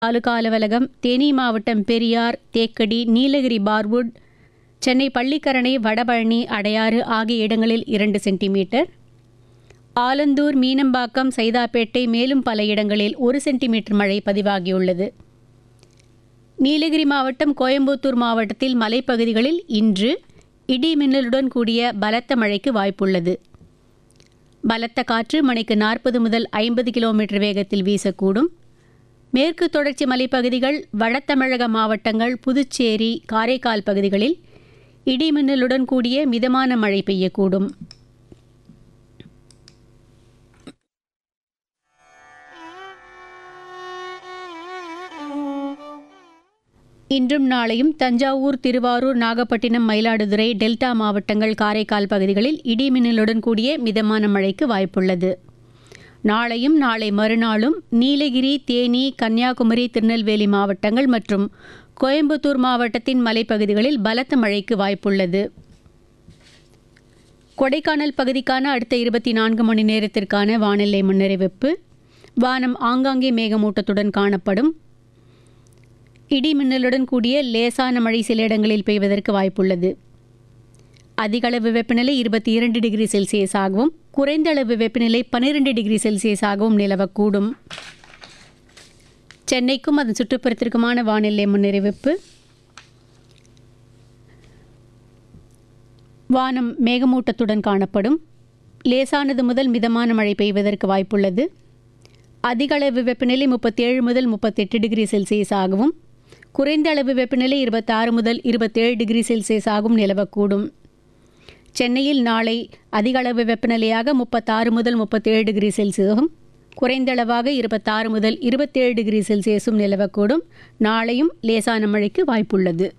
தாலுகா அலுவலகம் தேனி மாவட்டம் பெரியார் தேக்கடி நீலகிரி பார்வுட் சென்னை பள்ளிக்கரணை வடபழனி அடையாறு ஆகிய இடங்களில் இரண்டு சென்டிமீட்டர் ஆலந்தூர் மீனம்பாக்கம் சைதாப்பேட்டை மேலும் பல இடங்களில் ஒரு சென்டிமீட்டர் மழை பதிவாகியுள்ளது நீலகிரி மாவட்டம் கோயம்புத்தூர் மாவட்டத்தில் மலைப்பகுதிகளில் இன்று இடி மின்னலுடன் கூடிய பலத்த மழைக்கு வாய்ப்புள்ளது பலத்த காற்று மணிக்கு நாற்பது முதல் ஐம்பது கிலோமீட்டர் வேகத்தில் வீசக்கூடும் மேற்கு தொடர்ச்சி மலைப்பகுதிகள் வடதமிழக மாவட்டங்கள் புதுச்சேரி காரைக்கால் பகுதிகளில் இடி மின்னலுடன் கூடிய மிதமான மழை பெய்யக்கூடும் இன்றும் நாளையும் தஞ்சாவூர் திருவாரூர் நாகப்பட்டினம் மயிலாடுதுறை டெல்டா மாவட்டங்கள் காரைக்கால் பகுதிகளில் இடி மின்னலுடன் கூடிய மிதமான மழைக்கு வாய்ப்புள்ளது நாளையும் நாளை மறுநாளும் நீலகிரி தேனி கன்னியாகுமரி திருநெல்வேலி மாவட்டங்கள் மற்றும் கோயம்புத்தூர் மாவட்டத்தின் மலைப்பகுதிகளில் பலத்த மழைக்கு வாய்ப்புள்ளது கொடைக்கானல் பகுதிக்கான அடுத்த இருபத்தி நான்கு மணி நேரத்திற்கான வானிலை முன்னறிவிப்பு வானம் ஆங்காங்கே மேகமூட்டத்துடன் காணப்படும் இடி மின்னலுடன் கூடிய லேசான மழை சில இடங்களில் பெய்வதற்கு வாய்ப்புள்ளது அதிக அளவு வெப்பநிலை இருபத்தி இரண்டு டிகிரி செல்சியஸ் ஆகவும் குறைந்த அளவு வெப்பநிலை பன்னிரெண்டு டிகிரி செல்சியஸ் ஆகவும் நிலவக்கூடும் சென்னைக்கும் அதன் சுற்றுப்புறத்திற்குமான வானிலை முன்னறிவிப்பு வானம் மேகமூட்டத்துடன் காணப்படும் லேசானது முதல் மிதமான மழை பெய்வதற்கு வாய்ப்புள்ளது அதிக அளவு வெப்பநிலை முப்பத்தேழு முதல் முப்பத்தெட்டு டிகிரி செல்சியஸ் ஆகவும் குறைந்த அளவு வெப்பநிலை இருபத்தாறு முதல் இருபத்தேழு டிகிரி செல்சியஸ் ஆகும் நிலவக்கூடும் சென்னையில் நாளை அதிக அளவு வெப்பநிலையாக முப்பத்தாறு முதல் முப்பத்தேழு டிகிரி செல்சியஸும் குறைந்தளவாக இருபத்தாறு முதல் இருபத்தேழு டிகிரி செல்சியஸும் நிலவக்கூடும் நாளையும் லேசான மழைக்கு வாய்ப்புள்ளது